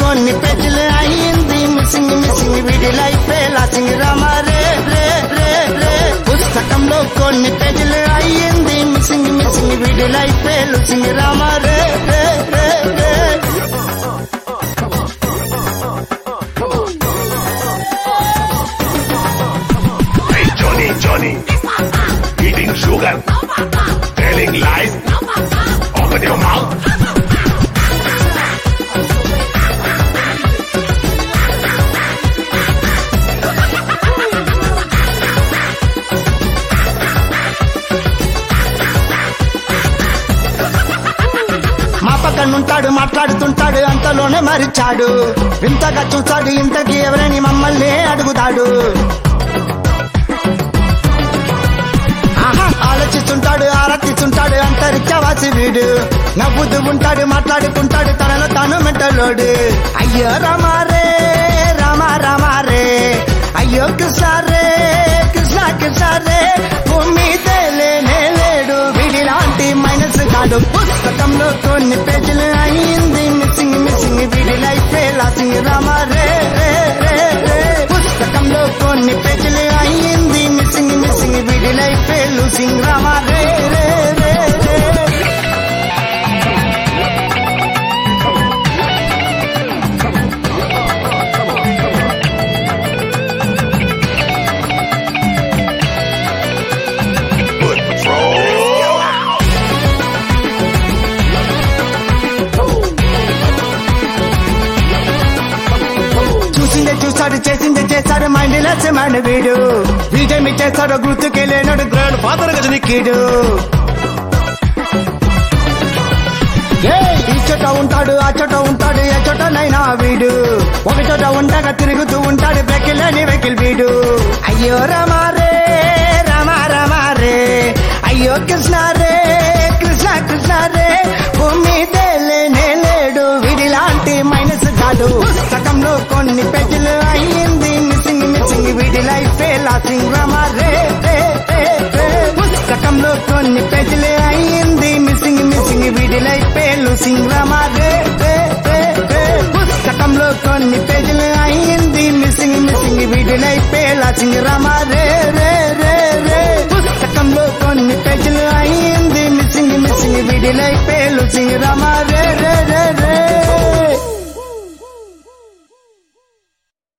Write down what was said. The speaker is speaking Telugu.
కొన్ని పేజీలు అయ్యింది మిస్సింగ్ మిస్సింగ్ వీడి లైఫ్ లాసింగ్ రామా రే రే రే రే పుస్తకంలో కొన్ని పేజీలు అయ్యింది మిస్సింగ్ మిస్సింగ్ వీడి లైఫ్ లూసింగ్ రామా రే రే రే రే Hey Johnny, Johnny, eating sugar, telling lies. Open your mouth. మా పక్కన ఉంటాడు మాట్లాడుతుంటాడు అంతలోనే మరిచాడు వింతగా చూస్తాడు ఇంతకి ఎవరని మమ్మల్ని అడుగుతాడు ఆహా, ఆలోచిస్తుంటాడు ఆరాధిస్తుంటాడు అంతరిక్షవాసి వీడు నవ్వుతూ ఉంటాడు మాట్లాడుకుంటాడు తనలో తాను మెంటలోడు అయ్యో రామారే రామ రామారే అయ్యో కృష్ణారే కృష్ణ కృష్ణారే భూమి లేనే లేడు వీడి లాంటి మైనస్ కాడు పుస్తకంలో కొన్ని పేజీలు అయింది మిస్సింగ్ మిస్సింగ్ వీడి లైఫ్ లాసింగ్ రామారే రే రే రే పుస్తకంలో కొన్ని పేజీలు అయింది మిస్సింగ్ మిస్సింగ్ వీడి లైఫ్ లూసింగ్ రామా రే రే రే రే Good patrol. చూసిందే చూస్తాడు చేసిందే చేస్తాడు మైండ్ లెస్ మైండ్ వీడు వీడేమి చేస్తాడో గుర్తుకే లేనాడు గ్రాండ్ ఫాదర్ గజని కీడు ఏయ్, ఈ చోట ఉంటాడు ఆ చోట ఉంటాడు ఏ చోటనైనా వీడు ఒక చోట ఉండగా తిరుగుతూ ఉంటాడు వెకిలని వెకిల్ వీడు అయ్యో రమారే రమా రమారే అయ్యో కృష్ణ రే కృష్ణ కృష్ణ రే భూమి లేనే లేడు వీడి లాంటి మైనస్ కాదు పుస్తకంలో కొన్ని పేజీలు అయ్యింది మిస్సింగ్ మిస్సింగ్ వీడి లైఫ్ లాసింగ్ రమా రే రే రే రే పుస్తకంలో కొన్ని పేజీలు అయ్యింది మిస్సింగ్ మిస్సింగ్ వీడి లైఫ్ లూసింగ్ రమా రే రే రే రే పుస్తకంలో కొన్ని పేజీలు అయ్యింది మిస్సింగ్ మిస్సింగ్ వీడి లైఫ్ లాసింగ్ రమా రే రే రే రే పుస్తకంలో కొన్ని పేజీలు అయ్యింది మిస్సింగ్ మిస్సింగ్ వీడి లైఫ్ లూసింగ్ రమా రే రే రే రే